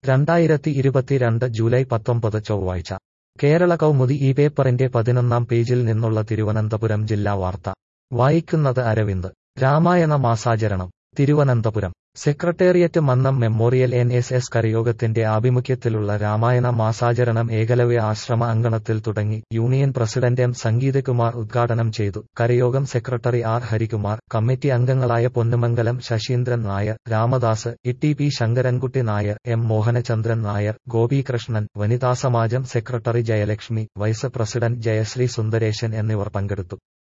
രണ്ടായിരത്തി ഇരുപത്തിരണ്ട് ജൂലൈ പത്തൊമ്പത് ചൊവ്വാഴ്ച കേരള കൗമുദി ഈ പേപ്പറിന്റെ പതിനൊന്നാം പേജിൽ നിന്നുള്ള തിരുവനന്തപുരം ജില്ലാ വാർത്ത വായിക്കുന്നത് അരവിന്ദ് രാമായണ മാസാചരണം Thiruvananthapuram secretariat Mannam memorial N S S കരയോഗത്തിന്റെ ആഭിമുഖ്യത്തിലുള്ള രാമായണ മാസാചരണം ഏകലവ്യ ആശ്രമ അങ്കണത്തിൽ തുടങ്ങി യൂണിയൻ പ്രസിഡന്റ് എം സംഗീതകുമാർ ഉദ്ഘാടനം ചെയ്തു കരയോഗം സെക്രട്ടറി ആർ ഹരികുമാർ കമ്മിറ്റി അംഗങ്ങളായ Ponnumangalam Sasheendran Nair Ramadas E P Sankarankutty Nair M Mohanachandran Nair Gopikrishnan വനിതാസമാജം secretary Jayalakshmi vice president Jayasree Sundaresan എന്നിവർ പങ്കെടുത്തു